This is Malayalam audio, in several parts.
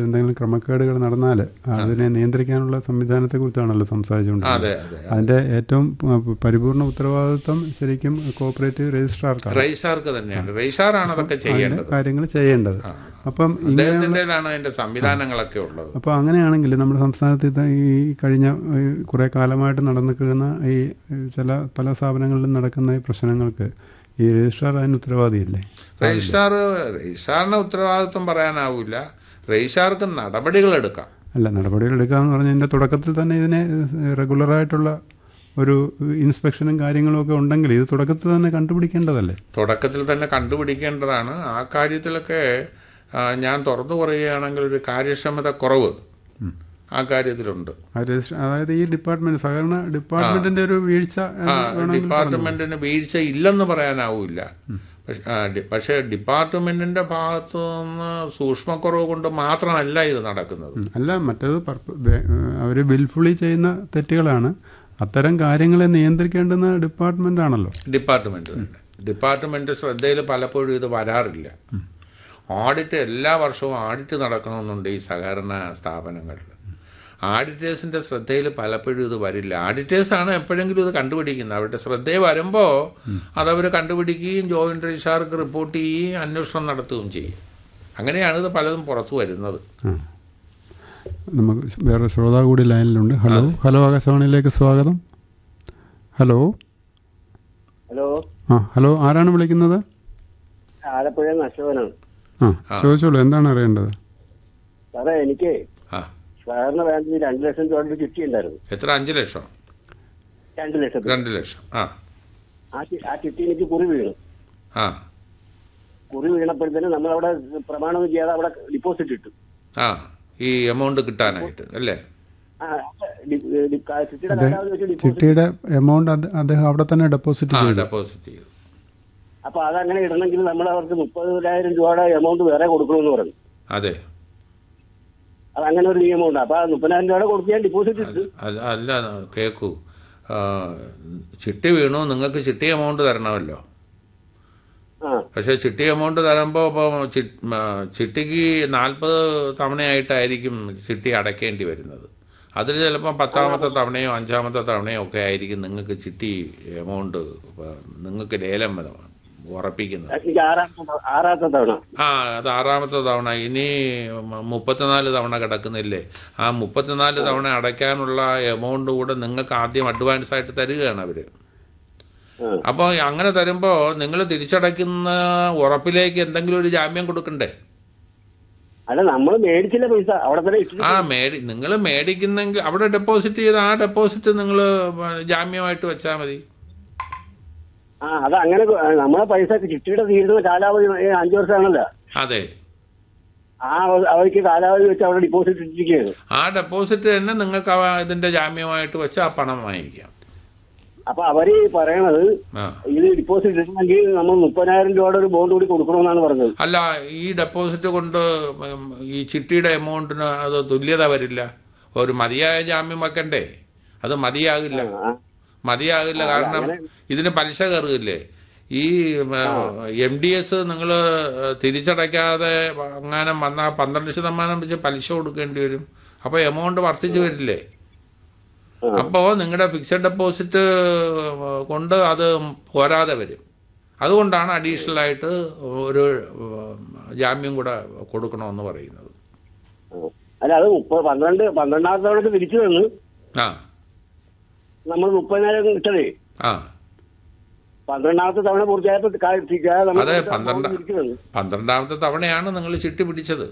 എന്തെങ്കിലും ക്രമക്കേടുകൾ നടന്നാൽ അതിനെ നിയന്ത്രിക്കാനുള്ള സംവിധാനത്തെക്കുറിച്ചാണല്ലോ സംസാരിച്ചുകൊണ്ടിരുന്നത് അതെ അതെ അതിൻ്റെ ഏറ്റവും പ- പരിപൂർണ ഉത്തരവാദിത്വം ശരിക്കും കോപ്പറേറ്റീവ് രജിസ്ട്രാർക്കാണ് റെയ്സാർക്ക് തന്നെയാണ് റെയ്സാറാണ് അതൊക്കെ ചെയ്യേണ്ടത് കാര്യങ്ങൾ ചെയ്യേണ്ടത് അപ്പം ഇങ്ങനെ അദ്ദേഹത്തിൻ്റെതാണ് അതിന്റെ സംവിധാനങ്ങളൊക്കെ ഉള്ളത് അപ്പോൾ അങ്ങനെയാണെങ്കിൽ നമ്മുടെ സംസ്ഥാനത്ത് ഇത് ഈ കഴിഞ്ഞ ഈ കുറേ കാലമായിട്ട് നടന്നിരിക്കുന്ന ഈ ചില പല സ്ഥാപനങ്ങളിലും നടക്കുന്ന ഈ പ്രശ്നങ്ങൾക്ക് ഈ രജിസ്ട്രാർ അതിന് ഉത്തരവാദിയല്ലേ രജിസ്ട്രാർ രജിസ്ട്രാറിന് ഉത്തരവാദിത്വം പറയാനാവില്ല രജിസ്ട്രാർക്ക് നടപടികൾ എടുക്കാം അല്ല നടപടികൾ എടുക്കാന്ന് പറഞ്ഞതിൻ്റെ തുടക്കത്തിൽ തന്നെ ഇതിനെ റെഗുലറായിട്ടുള്ള ഒരു ഇൻസ്പെക്ഷനും കാര്യങ്ങളും ഒക്കെ ഉണ്ടെങ്കിൽ ഇത് തുടക്കത്തിൽ തന്നെ കണ്ടുപിടിക്കേണ്ടതല്ലേ തുടക്കത്തിൽ തന്നെ കണ്ടുപിടിക്കേണ്ടതാണ് ആ കാര്യത്തിലൊക്കെ ആ, ഞാൻ തുറന്നു പറയുകയാണെങ്കിൽ ഒരു കാര്യക്ഷമത കുറവ് ആ കാര്യത്തിലുണ്ട് ആ രജിസ്റ്റർ അതായത് ഈ ഡിപ്പാർട്ട്മെന്റ് സഹകരണ ഡിപ്പാർട്ട്മെന്റിന്റെ ഒരു വീഴ്ച എന്ന് ആ വേണമെങ്കിൽ ഡിപ്പാർട്ട്മെന്റിന് വീഴ്ച ഇല്ലെന്ന് പറയാനാവില്ല പക്ഷെ ആ, ഡി- പക്ഷേ ഡിപ്പാർട്ട്മെന്റിന്റെ ഭാഗത്തു നിന്ന് സൂക്ഷ്മക്കുറവ് കൊണ്ട് മാത്രമല്ല ഇത് നടക്കുന്നത് ഉം. അല്ല മറ്റേത് അവർ വിൽഫുള്ളി ചെയ്യുന്ന തെറ്റുകളാണ് അത്തരം കാര്യങ്ങളെ നിയന്ത്രിക്കേണ്ടുന്ന ഡിപ്പാർട്ട്മെന്റ് ആണല്ലോ ഡിപ്പാർട്ട്മെന്റ് തന്നെ ഡിപ്പാർട്ട്മെന്റ് ശ്രദ്ധയിൽ പലപ്പോഴും ഇത് വരാറില്ല ഓഡിറ്റ് എല്ലാ വർഷവും ഓഡിറ്റ് നടക്കണമെന്നുണ്ട് ഈ സഹകരണ സ്ഥാപനങ്ങളിൽ ആഡിറ്റേഴ്സിൻ്റെ ശ്രദ്ധയിൽ പലപ്പോഴും ഇത് വരില്ല ആഡിറ്റേഴ്സാണ് എപ്പോഴെങ്കിലും ഇത് കണ്ടുപിടിക്കുന്നത് അവരുടെ ശ്രദ്ധയിൽ വരുമ്പോൾ അതവർ കണ്ടുപിടിക്കുകയും ജോയിൻ്റ് രജിസ്ട്രാർക്ക് റിപ്പോർട്ട് ചെയ്യുകയും അന്വേഷണം നടത്തുകയും ചെയ്യും അങ്ങനെയാണ് ഇത് പലതും പുറത്തു വരുന്നത് ആ നമുക്ക് വേറെ ശ്രോതാവ് കൂടി ലൈനിലുണ്ട് ഹലോ ഹലോ ആകാശവാണിയിലേക്ക് സ്വാഗതം ഹലോ ഹലോ ആ ഹലോ ആരാണ് വിളിക്കുന്നത് ആലപ്പുഴ അശോകനാണ് ആ ചോദിച്ചോളൂ എന്താണ് അറിയേണ്ടത് സാറേ എനിക്ക് ആ സാറിന് വേണ്ടി രണ്ട് ലക്ഷം രൂപയുടെ ചിട്ടി ഉണ്ടായിരുന്നു എത്ര അഞ്ച് ലക്ഷം രണ്ട് ലക്ഷത്തിൽ രണ്ട് ലക്ഷം ആ ആ ചി- ആ ചിട്ടി എനിക്ക് കുറി വീണു ആ കുറി വീണപ്പോഴത്തേന് നമ്മളവിടെ പ്രമാണം ചെയ്യാതെ അവിടെ ഡിപ്പോസിറ്റ് ഇട്ടു ആ ഈ എമൗണ്ട് കിട്ടാനായിട്ട് അല്ലേ ആ ഡി- ഡി- കാ- ചിട്ടിയുടെ കാലാവധി വെച്ച് ഡിപ്പോസിറ്റ് ചിട്ടിയുടെ എമൗണ്ട് അദ്ദേഹം അവിടെ തന്നെ ഡെപ്പോസിറ്റ് ആ ചെയ്തു ഡെപ്പോസിറ്റ് ചെയ്തു അപ്പൊ അതങ്ങനെ ഇടണമെങ്കിൽ നമ്മൾ അവർക്ക് മുപ്പതിനായിരം രൂപയുടെ എമൗണ്ട് വേറെ കൊടുക്കണമെന്ന് പറഞ്ഞു അതെ അത് അങ്ങനെ ഒരു നിയമമുണ്ട് അപ്പൊ ആ മുപ്പതിനായിരം രൂപയുടെ കൊടുത്ത് ഞാൻ ഡിപ്പോസിറ്റ് ഇട്ടു അല്ല അല്ല കേക്കൂ ആ, ചിട്ടി വീണു നിങ്ങൾക്ക് ചിട്ടി എമൗണ്ട് തരണമല്ലോ ആ പക്ഷേ ചിട്ടി എമൗണ്ട് തരുമ്പോൾ ഇപ്പോൾ ചിട്ടിക്ക് നാൽപ്പത് തവണയായിട്ടായിരിക്കും ചിട്ടി അടയ്ക്കേണ്ടി വരുന്നത് അതിൽ ചിലപ്പോൾ പത്താമത്തെ തവണയോ അഞ്ചാമത്തെ തവണയോ ഒക്കെ ആയിരിക്കും നിങ്ങൾക്ക് ചിട്ടി എമൗണ്ട് നിങ്ങൾക്ക് ലേലം വ- ഉറപ്പിക്കുന്നത് എനിക്ക് ആറാമത്തെ തവണ- ആറാമത്തെ തവണ ആ അത് ആറാമത്തെ തവണ ഇനി മ- മുപ്പത്തിനാല് തവണ കിടക്കുന്നില്ലേ ആ മുപ്പത്തിനാല് തവണ അടയ്ക്കാനുള്ള എമൗണ്ട് കൂടെ നിങ്ങൾക്ക് ആദ്യം അഡ്വാൻസ് ആയിട്ട് തരികയാണ് അവർ ആ. അപ്പോൾ അങ്ങനെ തരുമ്പോൾ നിങ്ങൾ തിരിച്ചടയ്ക്കുന്ന ഉറപ്പിലേക്ക് എന്തെങ്കിലും ഒരു ജാമ്യം കൊടുക്കണ്ടേ അല്ല നമ്മൾ മേടിച്ചില്ല പൈസ അവിടെ തന്നെ ഇട്ടിട്ട് ആ മേടി നിങ്ങൾ മേടിക്കുന്നെങ്കിൽ അവിടെ ഡെപ്പോസിറ്റ് ചെയ്ത് ആ ഡെപ്പോസിറ്റ് നിങ്ങൾ ജാമ്യമായിട്ട് വെച്ചാൽ മതി ആ അത് അങ്ങനെ കൊ- നമ്മളെ പൈസ ചിട്ടിയുടെ തീരുന്ന കാലാവധി ഏ, അഞ്ച് വർഷമാണല്ലോ അതെ ആ അവ- അവർക്ക് കാലാവധി വെച്ച് അവിടെ ഡിപ്പോസിറ്റ് ഇട്ടിരിക്കുകയാണ് ആ ഡെപ്പോസിറ്റ് തന്നെ നിങ്ങൾക്ക് ആ ഇതിന്റെ ജാമ്യമായിട്ട് വെച്ച് ആ പണം വാങ്ങിക്കാം അപ്പൊ അവര് പറയണത് ആ ഇത് ഡിപ്പോസിറ്റ് ഇടണമെങ്കിൽ നമ്മൾ മുപ്പതിനായിരം രൂപയുടെ ഒരു ബോണ്ട് കൂടി കൊടുക്കണമെന്നാണ് പറഞ്ഞത് അല്ല ഈ ഡെപ്പോസിറ്റ് കൊണ്ട് ഉം, ഈ ചിട്ടിയുടെ എമൗണ്ടിന് അത് തുല്യത വരില്ല ഒരു മതിയായ ജാമ്യം വെക്കണ്ടേ അത് മതിയാകില്ല ആ, മതിയാകില്ല കാരണം ഇതിന് പലിശ കയറുകയില്ലേ ഈ എം ഡി എസ് നിങ്ങൾ തിരിച്ചടയ്ക്കാതെ അങ്ങനെ വന്നാൽ പന്ത്രണ്ട് ശതമാനം വെച്ച് പലിശ കൊടുക്കേണ്ടി വരും അപ്പോൾ എമൗണ്ട് വർദ്ധിച്ചു വരില്ലേ അപ്പോൾ നിങ്ങളുടെ ഫിക്സഡ് ഡെപ്പോസിറ്റ് കൊണ്ട് അത് പോരാതെ വരും അതുകൊണ്ടാണ് അഡീഷണൽ ആയിട്ട് ഒരു ഉം, ജാമ്യം കൂടെ കൊടുക്കണമെന്ന് പറയുന്നത് ആ. അല്ല അത് മുപ്പത് പന്ത്രണ്ട് പന്ത്രണ്ടാമത്തെ തവണക്ക് തിരിച്ചു തന്നു ആ നമ്മൾ മുപ്പതിനായിരം ഇട്ടതേ ആ പന്ത്രണ്ടാമത്തെ തവണ പൂർത്തിയായപ്പോ കാ- തിരിക്കാതെ നമ്മൾ അതെ കൊടുത്ത പന്ത്രണ്ട് amount തിരിച്ചു തന്നു പന്ത്രണ്ടാമത്തെ തവണയാണ് നിങ്ങൾ ചിട്ടി പിടിച്ചത്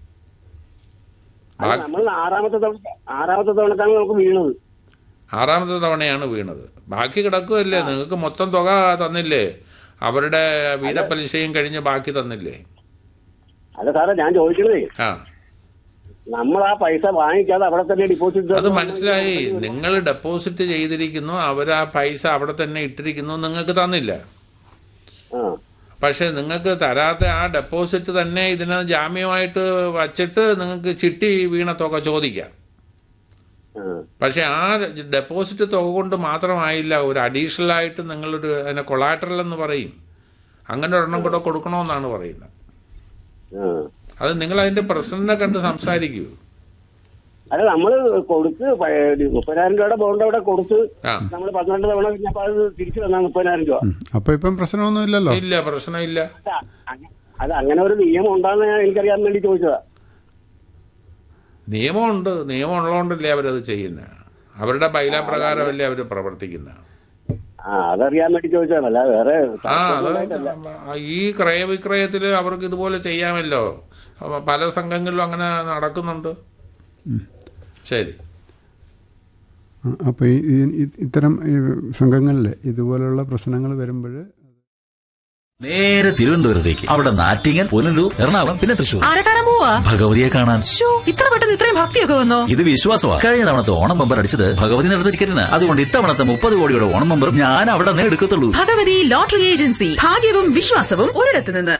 അത് നമ്മൾ ആറാമത്തെ തവണ ആറാമത്തെ തവണക്കാണ് നമുക്ക് വീണത് ആറാമത്തെ തവണയാണ് വീണത് ബാക്കി കിടക്കുമല്ലേ നിങ്ങൾക്ക് മൊത്തം തുക തന്നില്ലേ അവരുടെ വീതപ്പലിശയും കഴിഞ്ഞ് ബാക്കി തന്നില്ലേ അല്ല സാറേ ഞാൻ ചോദിക്കണതേ ആ നമ്മൾ ആ പൈസ വാങ്ങിക്കാതെ അവിടെ തന്നെ ഡിപ്പോസിറ്റ് അത് മനസ്സിലായി നിങ്ങൾ ഡെപ്പോസിറ്റ് ചെയ്തിരിക്കുന്നു അവർ ആ പൈസ അവിടെ തന്നെ ഇട്ടിരിക്കുന്നു നിങ്ങൾക്ക് തന്നില്ല ആ പക്ഷെ നിങ്ങൾക്ക് തരാത്ത ആ ഡെപ്പോസിറ്റ് തന്നെ ഇതിന് ജാമ്യമായിട്ട് വച്ചിട്ട് നിങ്ങൾക്ക് ചിട്ടി വീണ തുക ചോദിക്കാം ആ പക്ഷെ ആ ഡെപ്പോസിറ്റ് തുക കൊണ്ട് മാത്രമായില്ല ഒരു അഡീഷണൽ ആയിട്ട് നിങ്ങളൊരു അതിനെ കൊളാറ്ററൽ എന്ന് പറയും അങ്ങനെ ഒരെണ്ണം കൂടെ കൊടുക്കണമെന്നാണ് പറയുന്നത് ആ അത് നിങ്ങൾ അതിന്റെ പ്രസിഡന്റിനെ കണ്ട് സംസാരിക്കൂ അല്ല നമ്മള് കൊടുത്ത് പ- മുപ്പതിനായിരം രൂപയുടെ ബോണ്ട് അവിടെ കൊടുത്ത് ആ നമ്മൾ പന്ത്രണ്ട് തവണ കഴിഞ്ഞപ്പോ അത് തിരിച്ചു തന്നാ മുപ്പതിനായിരം രൂപ ഉം. അപ്പൊ ഇപ്പം പ്രശ്നമൊന്നും ഇല്ലല്ലോ ഇല്ല പ്രശ്നമില്ല അല്ല, അങ്ങ- അത് അങ്ങനെ ഒരു നിയമം ഉണ്ടാന്ന് ഞാൻ എനിക്കറിയാൻ വേണ്ടി ചോദിച്ചതാ നിയമമുണ്ട് നിയമം ഉള്ളതുകൊണ്ടല്ലേ അവരത് ചെയ്യുന്നത് അവരുടെ ബൈല പ്രകാരമല്ലേ അവർ പ്രവർത്തിക്കുന്നത് ആ അതറിയാൻ വേണ്ടി ചോദിച്ചതാണ് അല്ല വേറെ ആ അത് ഈ ക്രയവിക്രയത്തിൽ അവർക്ക് ഇതുപോലെ ചെയ്യാമല്ലോ അപ്പൊ പല സംഘങ്ങളിലും അങ്ങനെ നടക്കുന്നുണ്ട് ശരി ആ, അപ്പൊ ഈ ഈ- ഈ- ഇത്തരം ഈ സംഘങ്ങളിൽ ഇതുപോലുള്ള പ്രശ്നങ്ങൾ വരുമ്പോൾ നേരെ തിരുവനന്തപുരത്തേക്ക് അവിടെ നാറ്റിങ്ങൽ പുനലൂർ എറണാകുളം പിന്നെ തൃശൂർ ആരെ കാണാൻ പോവാ ഭഗവതിയെ കാണാൻ ശ്ശോ, ഇത്ര പെട്ടെന്ന് ഇത്രയും ഭക്തിയൊക്കെ വന്നോ ഇത് വിശ്വാസമാണ് കഴിഞ്ഞ തവണത്തെ ഓണം ബമ്പർ അടിച്ചത് ഭഗവതി നടത്ത ടിക്കറ്റിന് അതുകൊണ്ട് ഇത്തവണത്തെ മുപ്പത് കോടിയുടെ ഓണം ബമ്പർ ഞാൻ അവിടെ നിന്ന് എടുക്കത്തുള്ളൂ ഭഗവതി ലോട്ടറി ഏജൻസി ഭാഗ്യവും വിശ്വാസവും ഒരിടത്ത് നിന്ന്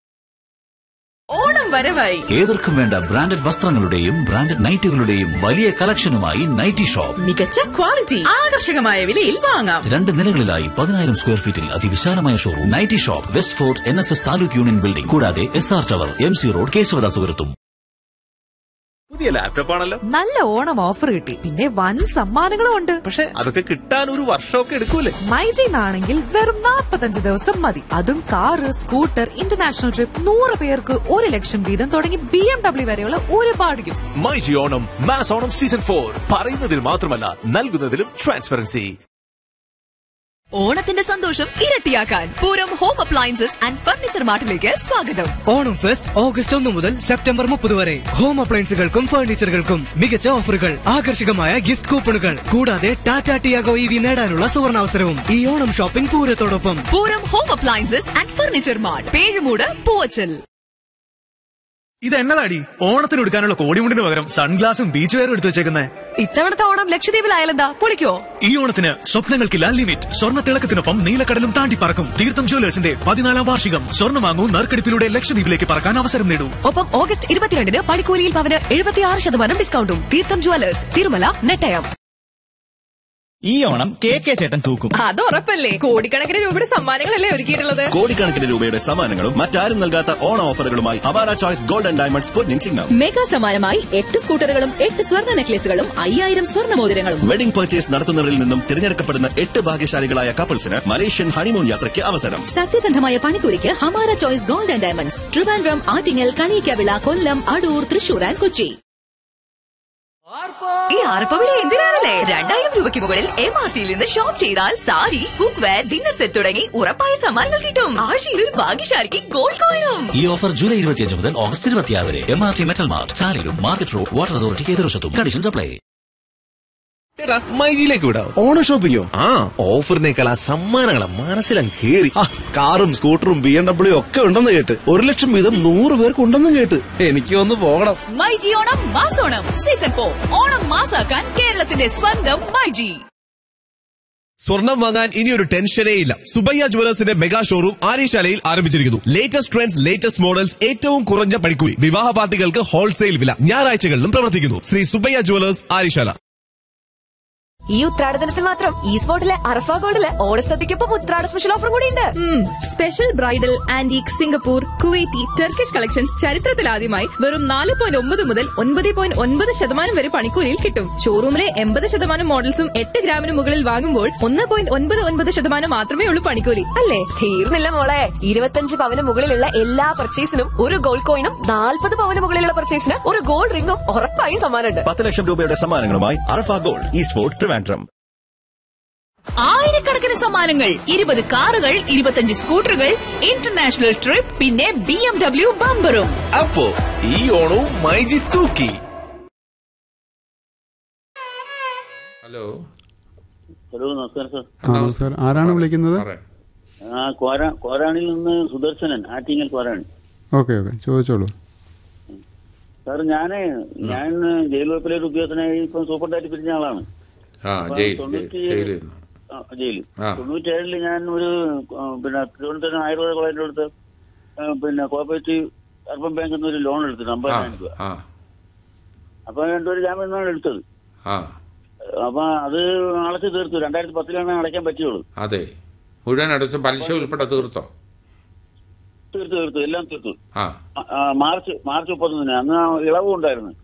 ഓണം വരവായി ഏവർക്കും വേണ്ട ബ്രാൻഡഡ് വസ്ത്രങ്ങളുടെയും ബ്രാൻഡഡ് നൈറ്റുകളുടെയും വലിയ കളക്ഷനുമായി നൈറ്റി ഷോപ്പ് മികച്ച ക്വാളിറ്റി ആകർഷകമായ വിലയിൽ വാങ്ങാം രണ്ട് നിലകളിലായി പതിനായിരം സ്ക്വയർ ഫീറ്റിൽ അതിവിശാലമായ showroom nighty shop west fort N S S താലൂക്ക് യൂണിയൻ ബിൽഡിംഗ് കൂടാതെ S R tower M C road കേശവദാസുപുരത്തും പുതിയ ലാപ്ടോപ്പ് ആണല്ലോ നല്ല ഓണം ഓഫർ കിട്ടി പിന്നെ വൻ സമ്മാനങ്ങളും ഉണ്ട് പക്ഷെ അതൊക്കെ കിട്ടാൻ ഒരു വർഷമൊക്കെ എടുക്കൂലേ മൈജിന്നാണെങ്കിൽ വെറും 45 ദിവസം മതി അതും കാറ് സ്കൂട്ടർ ഇന്റർനാഷണൽ ട്രിപ്പ് നൂറ് പേർക്ക് ഒരു ലക്ഷം വീതം തുടങ്ങി ബി എം ഡബ്ല്യു വരെയുള്ള ഒരുപാട് gifts myG Onam mass Onam season four പറയുന്നതിൽ മാത്രമല്ല നൽകുന്നതിലും ട്രാൻസ്പെറൻസി ഓണത്തിന്റെ സന്തോഷം ഇരട്ടിയാക്കാൻ Pooram home appliances and furniture മാർട്ടിലേക്ക് സ്വാഗതം ഓണം ഫെസ്റ്റ് ഓഗസ്റ്റ് ഒന്ന് മുതൽ സെപ്റ്റംബർ മുപ്പത് വരെ ഹോം അപ്ലയൻസുകൾക്കും ഫർണിച്ചറുകൾക്കും മികച്ച ഓഫറുകൾ ആകർഷകമായ ഗിഫ്റ്റ് കൂപ്പണുകൾ കൂടാതെ ടാറ്റ ടിയാഗോ ഇ വി നേടാനുള്ള സുവർണാവസരവും ഈ ഓണം ഷോപ്പിംഗ് പൂരത്തോടൊപ്പം Pooram home appliances and furniture mart Pezhumoodu Poovachal ഇത് എന്നതാടി ഓണത്തിന് എടുക്കാനുള്ള കോടിമുണ്ടിന് പകരം സൺഗ്ലാസും ബീച്ച് വെയറും എടുത്തു വെച്ചേക്കുന്നേ ഇത്തവണത്തെ ഓണം ലക്ഷദ്വീപിലായാലെന്താ പൊളിക്കോ ഈ ഓണത്തിന് സ്വപ്നങ്ങൾക്കില്ല ലിമിറ്റ് സ്വർണ്ണ തിളക്കത്തിനൊപ്പം നീലക്കടലും താണ്ടി പറക്കും തീർത്ഥം ജ്വല്ലേഴ്സിന്റെ പതിനാലാം വാർഷികം സ്വർണ്ണം വാങ്ങൂ നറുക്കെടുപ്പിലൂടെ ലക്ഷദ്വീപിലേക്ക് പറക്കാൻ അവസരം നേടൂ ഒപ്പം ഓഗസ്റ്റ് ഇരുപത്തിരണ്ടിന് പണിക്കൂലിയിൽ പവന് എഴുപത്തിയാറ് ശതമാനം ഡിസ്കൗണ്ടും തീർത്ഥം ജ്വല്ലേഴ്സ് തിരുമല നെട്ടയം ഈ ഓണം കെ കെ ചേട്ടൻ തൂക്കും അത് ഉറപ്പല്ലേ കോടിക്കണക്കിന് രൂപയുടെ സമ്മാനങ്ങളല്ലേ ഒരുക്കിയിട്ടുള്ളത് കോടിക്കണക്കിന് രൂപയുടെ സമ്മാനങ്ങളും മറ്റാരും നൽകാത്ത ഓണ ഓഫറുകളുമായി അവാര ചോയ്സ് ഗോൾഡൻ ഡയമണ്ട്സ് പൊന്നിൻ ചിങ്ങം മെഗാ സമ്മാനമായി എട്ട് സ്കൂട്ടറുകളും എട്ട് സ്വർണ്ണ നെക്ലേസുകളും അയ്യായിരം സ്വർണ്ണ മോതിരങ്ങളും വെഡിംഗ് പർച്ചേസ് നടത്തുന്നവരിൽ നിന്നും തിരഞ്ഞെടുക്കപ്പെടുന്ന എട്ട് ഭാഗ്യശാലികളായ കപ്പിൾസിന് മലേഷ്യൻ ഹണിമൂൺ യാത്രയ്ക്ക് അവസരം സത്യസന്ധമായ പണിക്കൂലിക്ക് Hamara choice gold and diamonds Trivandrum Attingal Kaniyikkavila Kollam Adoor Thrissur and Kochi ഈ ആർപ്പവിളി എന്തിനാണല്ലേ രണ്ടായിരം രൂപയ്ക്ക് മുകളിൽ എം ആർ ടിയിൽ നിന്ന് ഷോപ്പ് ചെയ്താൽ sari cookware dinner set തുടങ്ങി ഉറപ്പായ സമ്മാനങ്ങൾ കിട്ടും ആഴ്ചയിൽ ഒരു ഭാഗ്യശാലിക്ക് ഗോൾഡ് കോയിനും ഈ ഓഫർ ജൂലൈ ഇരുപത്തിയഞ്ച് മുതൽ ഓഗസ്റ്റ് ഇരുപത്തിയാറ് വരെ M R T metal mart ചാലിലും മാർക്കറ്റ് റോഡ് വാട്ടർ അതോറിറ്റിക്ക് എതിർവശത്തും കണ്ടീഷൻസ് അപ്ലൈ ചേട്ടാ മൈജിയിലേക്ക് വിടാം ഓണ ഷോപ്പിക്കോ ആ ഓഫറിനേക്കാൾ ആ സമ്മാനങ്ങളെ മനസ്സിലും കേറി ആ കാറും സ്കൂട്ടറും ബി എം ഡബ്ല്യു ഒക്കെ ഉണ്ടെന്ന് കേട്ട് ഒരു ലക്ഷം വീതം നൂറ് പേർക്ക് ഉണ്ടെന്ന് കേട്ട് എനിക്ക് ഒന്ന് പോകണം മൈജി ഓണം മാസോണം സീസൺ ഫോർ ഓണം മാസാക്കാൻ കേരളത്തിന്റെ സ്വന്തം മൈജി സ്വർണം വാങ്ങാൻ ഇനിയൊരു ടെൻഷനേ ഇല്ല സുബയ്യ ജുവലേഴ്സിന്റെ മെഗാ ഷോറൂം ആര്യശാലയിൽ ആരംഭിച്ചിരിക്കുന്നു ലേറ്റസ്റ്റ് ട്രെൻഡ്സ് ലേറ്റസ്റ്റ് മോഡൽസ് ഏറ്റവും കുറഞ്ഞ പണിക്കൂലി വിവാഹ പാർട്ടികൾക്ക് ഹോൾസെയിൽ വില ഞായറാഴ്ചകളിലും പ്രവർത്തിക്കുന്നു ശ്രീ സുബയ്യ ജുവലേഴ്സ് ആര്യശാല ഈ ഉത്രാടദിനത്തിൽ മാത്രം ഈ സ്പോട്ടിലെ അറഫ ഗോൾഡിലെ ഓണസദ്യക്കൊപ്പം ഉത്രാട സ്പെഷ്യൽ ഓഫർ കൂടി ഉണ്ട് special bridal antique Singapore Kuwaiti Turkish collections ചരിത്രത്തിലാദ്യമായി വെറും നാല് പോയിന്റ് ഒമ്പത് മുതൽ ഒൻപത് പോയിന്റ് ഒൻപത് ശതമാനം വരെ പണിക്കൂലിയിൽ കിട്ടും ഷോറൂമിലെ എൺപത് ശതമാനം മോഡൽസും എട്ട് ഗ്രാമിന് മുകളിൽ വാങ്ങുമ്പോൾ ഒന്ന് പോയിന്റ് ഒൻപത് ഒൻപത് ശതമാനം മാത്രമേ ഉള്ളൂ പണിക്കൂലി അല്ലേ തീർന്നില്ല മോളെ ഇരുപത്തഞ്ച് പവന് മുകളിലുള്ള എല്ലാ പർച്ചേസിനും ഒരു ഗോൾഡ് കോയിനും നാൽപ്പത് പവന് മുകളിലുള്ള പർച്ചേസിന് ഒരു ഗോൾഡ് റിംഗും ഉറപ്പായും സമ്മാനമുണ്ട് പത്ത് ലക്ഷം രൂപയുടെ സമ്മാനങ്ങളുമായി Arafa gold east fort Trivandrum ആയിരക്കണക്കിന് സമ്മാനങ്ങൾ ഇരുപത് കാറുകൾ ഇരുപത്തഞ്ച് സ്കൂട്ടറുകൾ ഇന്റർനാഷണൽ ട്രിപ്പ് പിന്നെ ബി എം ഡബ്ല്യു ബമ്പറും അപ്പോ ഈ ഓണവും മൈജി തൂക്കി ഹലോ ഹലോ നമസ്കാരം സാർ ആ, നമസ്കാരം ആരാണ് വിളിക്കുന്നത് പറയാം ആ കോരാ കോരാണിൽ നിന്ന് സുദർശനൻ ആറ്റിങ്ങൽ കോരാണി ഓക്കെ ഓക്കെ ചോദിച്ചോളൂ സാർ ഞാന് ഞാൻ ജയിൽ വകുപ്പിലെ ഒരു ഉദ്യോഗസ്ഥനായി ഇപ്പം സൂപ്പർഡായിട്ട് പിരിഞ്ഞ ആളാണ് ആ അപ്പൊ ജയിൽ തൊണ്ണൂറ്റി ജയിലിൽ നിന്ന് ആ, ജയിലിൽ ആ. തൊണ്ണൂറ്റേഴില് ഞാൻ ഒരു ആ, പിന്നെ തിരുവനന്തപുരം ആയുർവേദ കോളേജിന്റെ അടുത്ത് ആ, പിന്നെ കോപ്പറേറ്റീവ് അർബൻ ബാങ്കിൽ നിന്ന് ഒരു ലോൺ എടുത്തിട്ട് ആ അമ്പതിനായിരം രൂപ ആ അപ്പൊ രണ്ടൊരു ജാമ്യം നിന്നാണ് എടുത്തത് ആ അപ്പൊ അത് അടച്ചു തീർത്തു രണ്ടായിരത്തി പത്തിലാണ് അടയ്ക്കാൻ പറ്റുള്ളൂ അതെ മുഴുവൻ അടച്ച് പലിശ ഉൾപ്പെടെ തീർത്തോ തീർത്തു തീർത്തു എല്ലാം തീർത്തു ആ ആ, ആ, മാർച്ച് മാർച്ച് മുപ്പത്തൊന്നിന് അന്ന് ആ ഇളവും ഉണ്ടായിരുന്നു